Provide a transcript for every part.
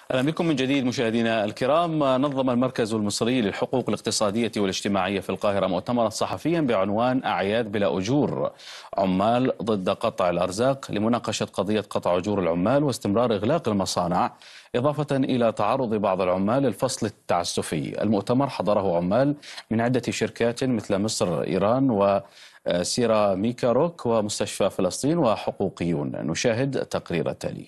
اهلا بكم من جديد مشاهدينا الكرام نظم المركز المصري للحقوق الاقتصاديه والاجتماعيه في القاهره مؤتمرا صحفيا بعنوان اعياد بلا اجور عمال ضد قطع الارزاق لمناقشه قضيه قطع اجور العمال واستمرار اغلاق المصانع اضافه الى تعرض بعض العمال للفصل التعسفي المؤتمر حضره عمال من عده شركات مثل مصر ايران و سيراميكا روك ومستشفى فلسطين وحقوقيون نشاهد تقرير التالي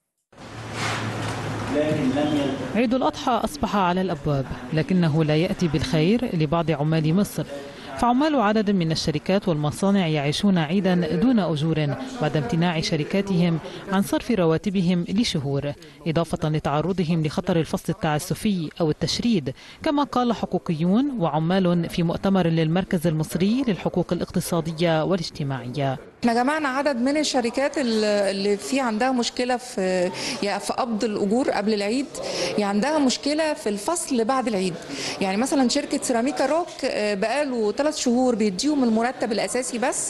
عيد الأضحى أصبح على الأبواب لكنه لا يأتي بالخير لبعض عمال مصر فعمال عدد من الشركات والمصانع يعيشون عيدا دون أجور بعد امتناع شركاتهم عن صرف رواتبهم لشهور إضافة لتعرضهم لخطر الفصل التعسفي أو التشريد كما قال حقوقيون وعمال في مؤتمر للمركز المصري للحقوق الاقتصادية والاجتماعية احنا جمعنا عدد من الشركات اللي في عندها مشكله في يعني في قبض الاجور قبل العيد يعني عندها مشكله في الفصل بعد العيد يعني مثلا شركه سيراميكا روك بقاله ثلاث شهور بيديهم المرتب الاساسي بس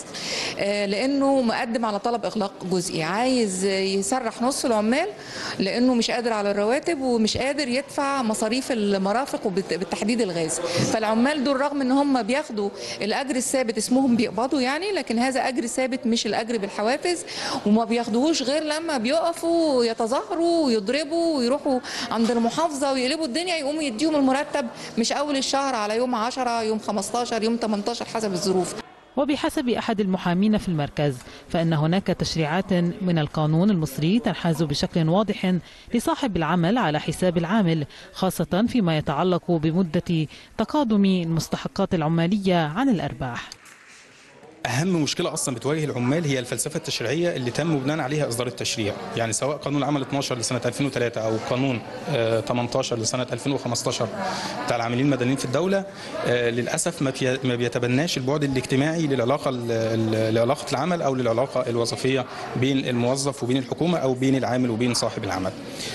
لانه مقدم على طلب اغلاق جزئي عايز يسرح نص العمال لانه مش قادر على الرواتب ومش قادر يدفع مصاريف المرافق وبالتحديد الغاز فالعمال دول رغم ان هم بياخدوا الاجر الثابت اسمهم بيقبضوا يعني لكن هذا اجر ثابت مش الاجر بالحوافز وما بياخدوهوش غير لما بيقفوا يتظاهروا ويضربوا ويروحوا عند المحافظه ويقلبوا الدنيا يقوموا يديهم المرتب مش اول الشهر على يوم 10 يوم 15 يوم 18 حسب الظروف وبحسب أحد المحامين في المركز فإن هناك تشريعات من القانون المصري تنحاز بشكل واضح لصاحب العمل على حساب العامل خاصة فيما يتعلق بمدة تقادم المستحقات العمالية عن الأرباح اهم مشكله اصلا بتواجه العمال هي الفلسفه التشريعيه اللي تم بناء عليها اصدار التشريع يعني سواء قانون العمل 12 لسنه 2003 او قانون 18 لسنه 2015 بتاع العاملين المدنيين في الدوله للاسف ما بيتبناش البعد الاجتماعي للعلاقه لعلاقه العمل او للعلاقه الوظيفيه بين الموظف وبين الحكومه او بين العامل وبين صاحب العمل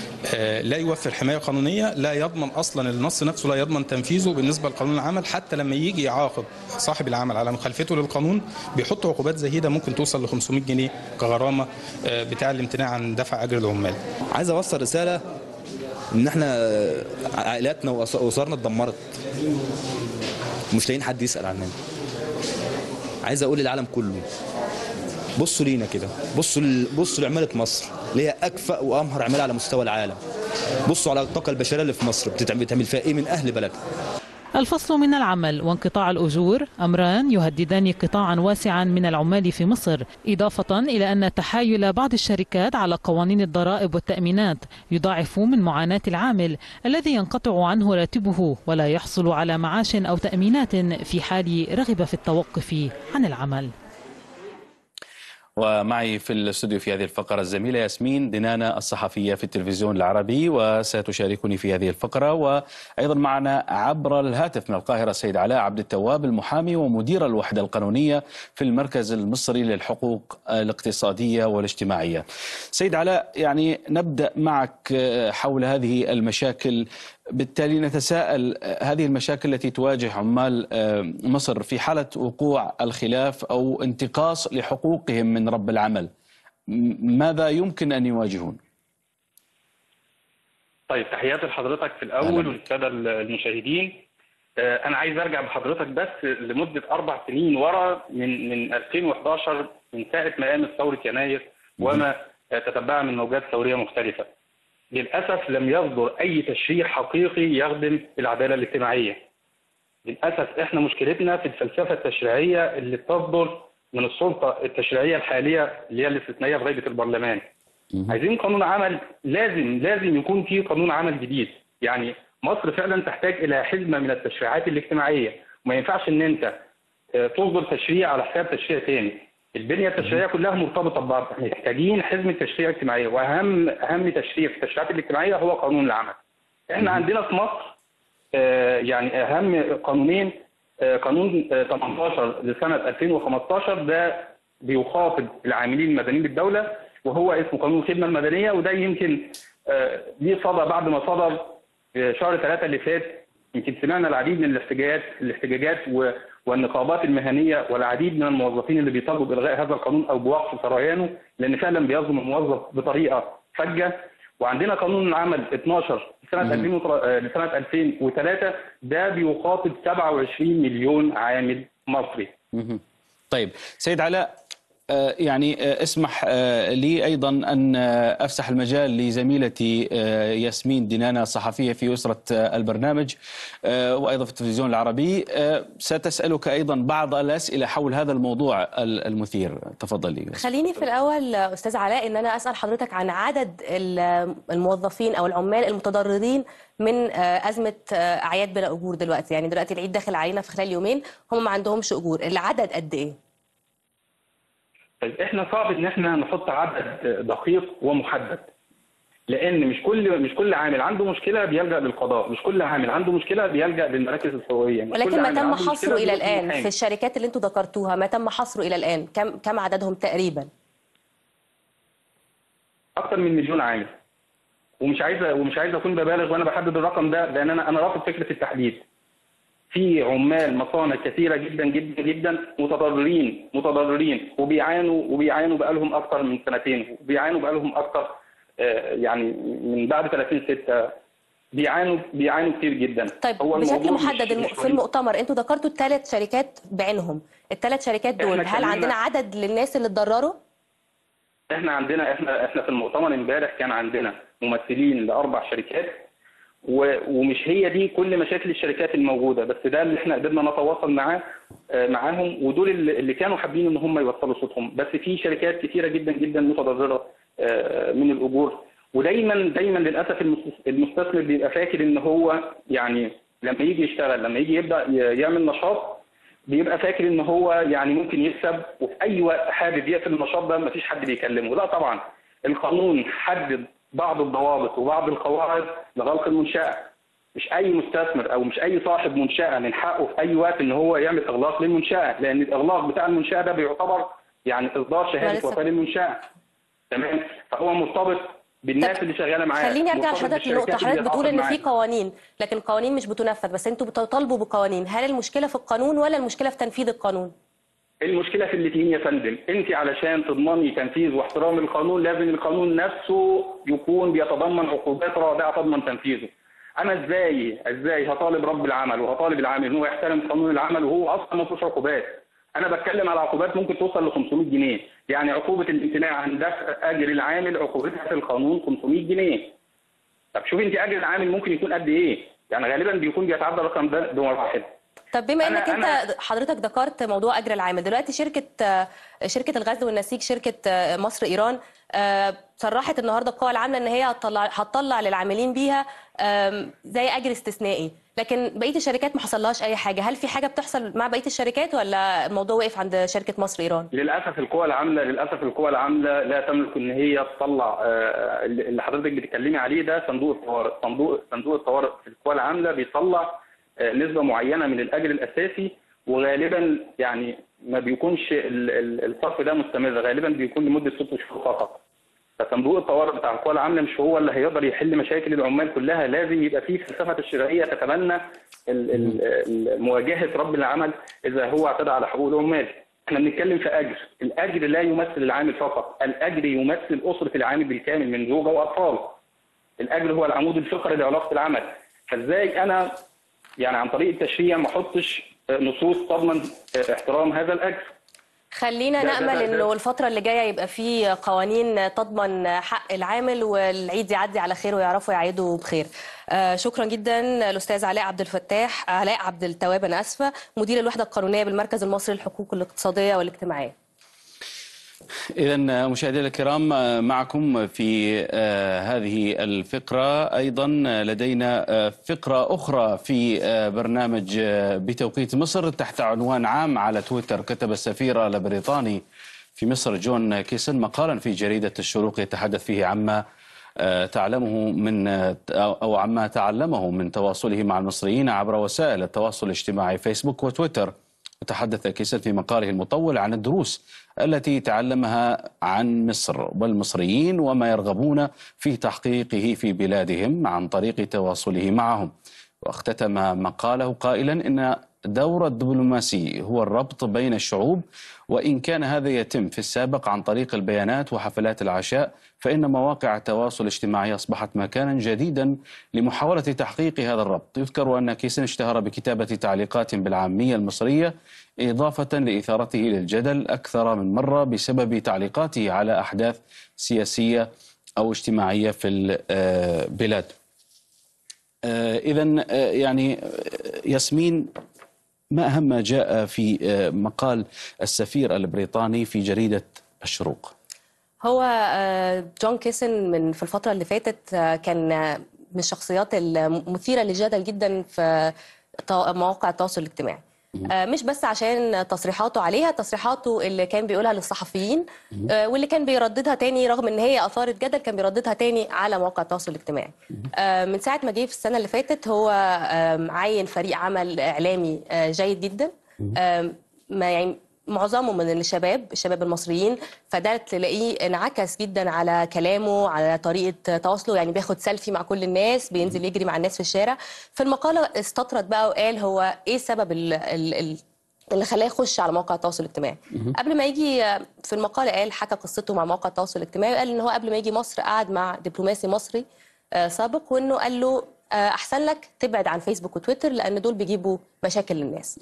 لا يوفر حمايه قانونيه لا يضمن اصلا النص نفسه لا يضمن تنفيذه بالنسبه لقانون العمل حتى لما يجي يعاقب صاحب العمل على مخالفته للقانون بيحط عقوبات زهيده ممكن توصل ل 500 جنيه كغرامه بتاع الامتناع عن دفع اجر العمال. عايز اوصل رساله ان احنا عائلاتنا واسرنا اتدمرت ومش لاقيين حد يسال عننا. عايز اقول للعالم كله بصوا لينا كده بصوا ل... بصوا لعماله مصر اللي هي اكفأ وامهر عماله على مستوى العالم بصوا على الطاقه البشريه اللي في مصر بتتعمل فيها ايه من اهل بلدها الفصل من العمل وانقطاع الأجور أمران يهددان قطاعا واسعا من العمال في مصر إضافة إلى أن تحايل بعض الشركات على قوانين الضرائب والتأمينات يضاعف من معاناة العامل الذي ينقطع عنه راتبه ولا يحصل على معاش أو تأمينات في حال رغب في التوقف عن العمل ومعي في الاستوديو في هذه الفقرة الزميلة ياسمين دنانة الصحفية في التلفزيون العربي وستشاركني في هذه الفقرة وأيضا معنا عبر الهاتف من القاهرة سيد علاء عبد التواب المحامي ومدير الوحدة القانونية في المركز المصري للحقوق الاقتصادية والاجتماعية سيد علاء يعني نبدأ معك حول هذه المشاكل بالتالي نتساءل هذه المشاكل التي تواجه عمال مصر في حالة وقوع الخلاف أو انتقاص لحقوقهم من رب العمل ماذا يمكن أن يواجهون؟ طيب تحياتي لحضرتك في الأول والسادة المشاهدين أنا عايز أرجع بحضرتك بس لمدة أربع سنين ورا من من 2011 من ساعة ما قامت ثورة يناير وما تتبعها من موجات ثورية مختلفة للأسف لم يصدر أي تشريع حقيقي يخدم العدالة الاجتماعية. للأسف إحنا مشكلتنا في الفلسفة التشريعية اللي بتصدر من السلطة التشريعية الحالية اللي هي الاستثنائية في غيبة البرلمان. عايزين قانون عمل لازم لازم يكون في قانون عمل جديد، يعني مصر فعلا تحتاج إلى حزمة من التشريعات الاجتماعية، وما ينفعش إن أنت تصدر تشريع على حساب تشريع تاني. البنيه التشريعيه كلها مرتبطه ببعض احنا محتاجين حزمه تشريع اجتماعيه واهم اهم تشريع في التشريعات الاجتماعيه هو قانون العمل احنا عندنا في مصر آه يعني اهم قانونين آه قانون آه 18 لسنه 2015 ده بيخاطب العاملين المدنيين بالدوله وهو اسمه قانون الخدمه المدنيه وده يمكن ليه صدى بعد ما صدر شهر ثلاثه اللي فات يمكن سمعنا العديد من الاحتجاجات الاحتجاجات والنقابات المهنيه والعديد من الموظفين اللي بيطالبوا بالغاء هذا القانون او بوقف سريانه لان فعلا بيظلم الموظف بطريقه فجه وعندنا قانون العمل 12 لسنه 2000 لسنه 2003 ده بيخاطب 27 مليون عامل مصري مهم. طيب سيد علاء آه، يعني آه، اسمح آه، لي ايضا ان آه، افسح المجال لزميلتي آه، ياسمين دينانا صحفيه في اسره آه، البرنامج آه، وايضا في التلفزيون العربي آه، ستسالك ايضا بعض الاسئله حول هذا الموضوع ال- المثير تفضلي خليني في الأول أستاذ علاء إن أنا أسأل حضرتك عن عدد ال- الموظفين أو العمال المتضررين من آه، أزمة آه، أعياد بلا أجور دلوقتي يعني دلوقتي العيد داخل علينا في خلال يومين هم ما عندهمش أجور العدد قد إيه؟ طيب احنا صعب ان احنا نحط عدد دقيق ومحدد لان مش كل مش كل عامل عنده مشكله بيلجا للقضاء مش كل عامل عنده مشكله بيلجا للمراكز الحقوقيه مش كل ولكن ما عامل تم عنده مشكلة حصره إلى بيروح الآن للمحامي. في الشركات اللي أنتوا ذكرتوها ما تم حصره إلى الآن كم كم عددهم تقريبا؟ اكتر من مليون عامل ومش عايز ومش عايز اكون ببالغ وانا بحدد الرقم ده لان انا انا رافض فكره التحديد في عمال مصانع كثيره جدا جدا جدا متضررين متضررين وبيعانوا وبيعانوا بقالهم اكتر من سنتين وبيعانوا بقالهم اكتر آه، يعني من بعد 30 6 بيعانوا بيعانوا كتير جدا طيب هو بشكل الموضوع مش- محدد الم- مش في المؤتمر أنتوا ذكرتوا الثلاث شركات بعينهم الثلاث شركات دول إحنا هل اتكلمنا- عندنا عدد للناس اللي اتضرروا؟ احنا عندنا احنا احنا في المؤتمر امبارح كان عندنا ممثلين لاربع شركات و- ومش هي دي كل مشاكل الشركات الموجوده بس ده اللي احنا قدرنا نتواصل معاه آه، معاهم ودول اللي اللي كانوا حابين ان هم يوصلوا صوتهم بس في شركات كثيره جدا جدا متضرره آه، من الاجور ودايما دايما للاسف المس- المستثمر بيبقى فاكر ان هو يعني لما يجي يشتغل لما يجي يبدا ي- يعمل نشاط بيبقى فاكر ان هو يعني ممكن يكسب وفي اي وقت حابب يقفل النشاط ده مفيش حد بيكلمه لا طبعا القانون حدد بعض الضوابط وبعض القواعد لغلق المنشاه مش اي مستثمر او مش اي صاحب منشاه من حقه في اي وقت ان هو يعمل اغلاق للمنشاه لان الاغلاق بتاع المنشاه ده بيعتبر يعني اصدار ما شهاده لسه- وفاه للمنشاه تمام فهو مرتبط بالناس طب اللي شغاله معاه خليني ارجع مرتبط لحضرتك بالشركات لنقطه اللي حضرتك بتقول بيتعاقد ان في معاها. قوانين لكن القوانين مش بتنفذ بس انتوا بتطالبوا بقوانين هل المشكله في القانون ولا المشكله في تنفيذ القانون المشكله في الاثنين يا فندم انت علشان تضمني تنفيذ واحترام القانون لازم القانون نفسه يكون بيتضمن عقوبات رادعه تضمن تنفيذه انا ازاي ازاي هطالب رب العمل وهطالب العامل ان هو يحترم قانون العمل وهو اصلا ما فيهوش عقوبات انا بتكلم على عقوبات ممكن توصل ل 500 جنيه يعني عقوبه الامتناع عن دفع اجر العامل عقوبتها في القانون 500 جنيه طب شوفي انت اجر العامل ممكن يكون قد ايه يعني غالبا بيكون بيتعدى الرقم ده بمراحل طب بما أنا- انك انت أنا- حضرتك ذكرت موضوع اجر العامل دلوقتي شركه آه، شركه الغزل والنسيج شركه آه، مصر ايران آه، صرحت النهارده القوى العامله ان هي هتطلع هتطلع للعاملين بيها آم، زي اجر استثنائي لكن بقيه الشركات ما حصلهاش اي حاجه هل في حاجه بتحصل مع بقيه الشركات ولا الموضوع وقف عند شركه مصر ايران للاسف القوى العامله للاسف القوى العامله لا تملك ان هي تطلع آه، اللي حضرتك بتتكلمي عليه ده صندوق الطوارئ صندوق صندوق الطوارئ في القوى العامله بيطلع آه، نسبه معينه من الاجر الاساسي وغالبا يعني ما بيكونش ال- ال- الصرف ده مستمر غالبا بيكون لمده ست شهور فقط فصندوق الطوارئ بتاع القوى العامله مش هو اللي هيقدر يحل مشاكل العمال كلها لازم يبقى فيه فلسفه تشريعيه تتبنى ال- ال- ال- مواجهه رب العمل اذا هو اعتدى على حقوق العمال احنا بنتكلم في اجر الاجر لا يمثل العامل فقط الاجر يمثل اسره العامل بالكامل من زوجه واطفال الاجر هو العمود الفقري لعلاقه العمل فازاي انا يعني عن طريق التشريع ما احطش نصوص تضمن احترام هذا الاجر خلينا ده- ده- نامل ده- ده- انه الفتره اللي جايه يبقى في قوانين تضمن حق العامل والعيد يعدي على خير ويعرفوا يعيدوا بخير آه، شكرا جدا الاستاذ علاء عبد الفتاح علاء عبد التواب انا اسفه مدير الوحده القانونيه بالمركز المصري للحقوق الاقتصاديه والاجتماعيه إذا مشاهدينا الكرام معكم في آه، هذه الفقرة أيضا لدينا آه، فقرة أخرى في آه، برنامج آه، بتوقيت مصر تحت عنوان عام على تويتر كتب السفير البريطاني في مصر جون كيسن مقالا في جريدة الشروق يتحدث فيه عما آه، تعلمه من آه، أو عما تعلمه من تواصله مع المصريين عبر وسائل التواصل الاجتماعي فيسبوك وتويتر وتحدث كيسل في مقاله المطول عن الدروس التي تعلمها عن مصر والمصريين وما يرغبون في تحقيقه في بلادهم عن طريق تواصله معهم واختتم مقاله قائلا ان دور الدبلوماسي هو الربط بين الشعوب وإن كان هذا يتم في السابق عن طريق البيانات وحفلات العشاء فإن مواقع التواصل الاجتماعي أصبحت مكانا جديدا لمحاولة تحقيق هذا الربط يذكر أن كيسن اشتهر بكتابة تعليقات بالعامية المصرية إضافة لإثارته للجدل أكثر من مرة بسبب تعليقاته على أحداث سياسية أو اجتماعية في البلاد إذا يعني آه، ياسمين ما أهم ما جاء في آه، مقال السفير البريطاني في جريدة الشروق هو آه، جون كيسن من في الفترة اللي فاتت آه، كان آه، من الشخصيات المثيرة للجدل جدا في تو- مواقع التواصل الاجتماعي آه، مش بس عشان تصريحاته عليها تصريحاته اللي كان بيقولها للصحفيين آه، واللي كان بيرددها تاني رغم ان هي اثارت جدل كان بيرددها تاني على مواقع التواصل الاجتماعي آه، من ساعه ما جه في السنه اللي فاتت هو آم، عين فريق عمل اعلامي آه، جيد جدا آم، ما يعني معظمه من الشباب الشباب المصريين فده تلاقيه انعكس جدا على كلامه على طريقه تواصله يعني بياخد سيلفي مع كل الناس بينزل يجري مع الناس في الشارع في المقاله استطرد بقى وقال هو ايه سبب ال ال ال اللي خلاه يخش على مواقع التواصل الاجتماعي قبل ما يجي في المقاله قال حكى قصته مع مواقع التواصل الاجتماعي وقال ان هو قبل ما يجي مصر قعد مع دبلوماسي مصري آه، سابق وانه قال له آه، احسن لك تبعد عن فيسبوك وتويتر لان دول بيجيبوا مشاكل للناس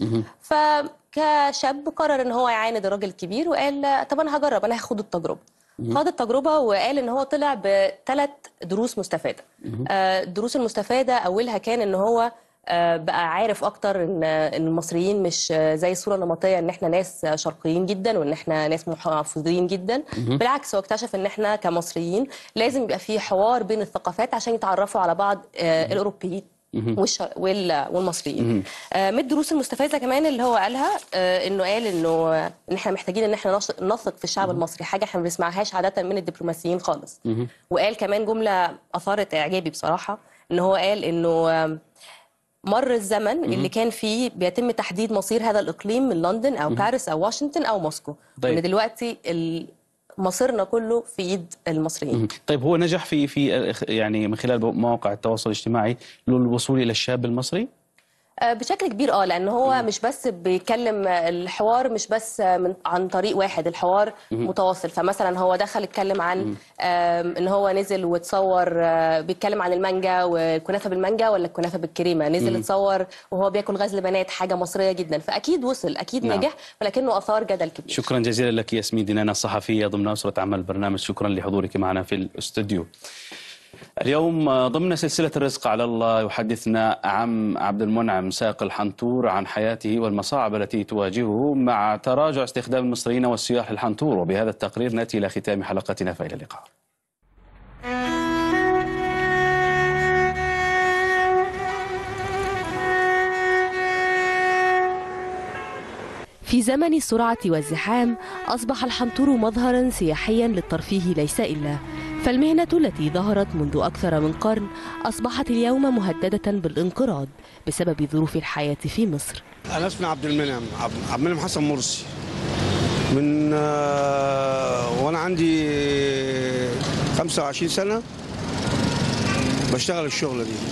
فكشاب قرر ان هو يعاند الراجل الكبير وقال آه، طب انا هجرب انا هاخد التجربه خد التجربه وقال ان هو طلع بثلاث دروس مستفاده آه، الدروس المستفاده اولها كان ان هو آه، بقى عارف اكتر ان ان المصريين مش آه، زي الصوره النمطيه ان احنا ناس آه، شرقيين جدا وان احنا ناس محافظين جدا بالعكس هو اكتشف ان احنا كمصريين لازم يبقى في حوار بين الثقافات عشان يتعرفوا على بعض آه، الاوروبيين والش... وال... والمصريين آه، من الدروس المستفاده كمان اللي هو قالها آه، انه قال انه آه، ان احنا محتاجين ان احنا نش- نثق في الشعب المصري حاجه احنا ما بنسمعهاش عاده من الدبلوماسيين خالص وقال كمان جمله اثارت اعجابي بصراحه ان هو قال انه آه، مر الزمن اللي كان فيه بيتم تحديد مصير هذا الاقليم من لندن او باريس او واشنطن او موسكو طيب. وان دلوقتي ال- مصيرنا كله في ايد المصريين طيب هو نجح في في يعني من خلال مواقع التواصل الاجتماعي للوصول الى الشاب المصري؟ آه، بشكل كبير اه لان هو مش بس بيتكلم آه، الحوار مش بس آه، من عن طريق واحد الحوار متواصل فمثلا هو دخل اتكلم عن آم، ان هو نزل وتصور آه، بيتكلم عن المانجا والكنافه بالمانجا ولا الكنافه بالكريمه نزل اتصور وهو بياكل غزل بنات حاجه مصريه جدا فاكيد وصل اكيد نعم. نجح ولكنه اثار جدل كبير شكرا جزيلا لك ياسمين دينانا الصحفيه ضمن اسره عمل البرنامج شكرا لحضورك معنا في الاستوديو. اليوم ضمن سلسلة الرزق على الله يحدثنا عم عبد المنعم ساق الحنطور عن حياته والمصاعب التي تواجهه مع تراجع استخدام المصريين والسياح للحنطور وبهذا التقرير نأتي إلى ختام حلقتنا فإلى اللقاء في زمن السرعة والزحام أصبح الحنطور مظهرا سياحيا للترفيه ليس إلا فالمهنة التي ظهرت منذ أكثر من قرن أصبحت اليوم مهددة بالانقراض بسبب ظروف الحياة في مصر انا اسمي عبد المنعم عبد عبد المنعم حسن مرسي من آه، وانا عندي 25 سنه بشتغل الشغله دي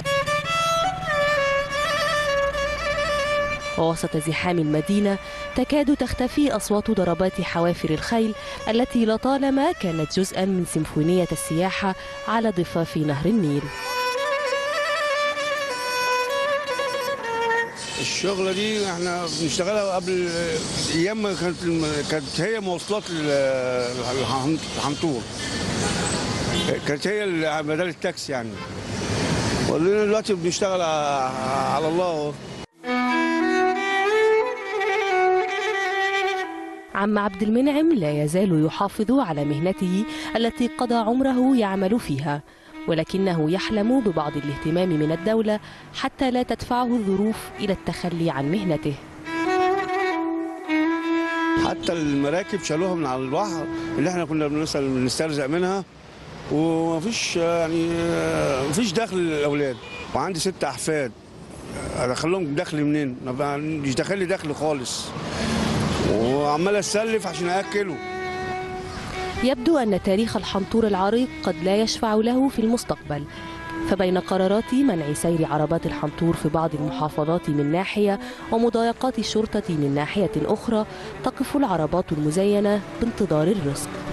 ووسط زحام المدينة تكاد تختفي أصوات ضربات حوافر الخيل التي لطالما كانت جزءا من سيمفونية السياحة على ضفاف نهر النيل الشغله دي احنا بنشتغلها قبل ايام ما كانت الم- كانت هي مواصلات ال- الحن- الحنطور كانت هي ال- بدل التاكسي يعني ولنا دلوقتي بنشتغل ع- على الله اهو عم عبد المنعم لا يزال يحافظ على مهنته التي قضى عمره يعمل فيها ولكنه يحلم ببعض الاهتمام من الدولة حتى لا تدفعه الظروف إلى التخلي عن مهنته حتى المراكب شالوها من على البحر اللي احنا كنا مثلا بنسترزق منها ومفيش يعني مفيش دخل للاولاد وعندي ست احفاد ادخل لهم دخل منين؟ ما بقى- مش داخل لي دخل خالص وعمال اسلف عشان اكله يبدو أن تاريخ الحنطور العريق قد لا يشفع له في المستقبل فبين قرارات منع سير عربات الحنطور في بعض المحافظات من ناحية ومضايقات الشرطة من ناحية أخرى تقف العربات المزينة بانتظار الرزق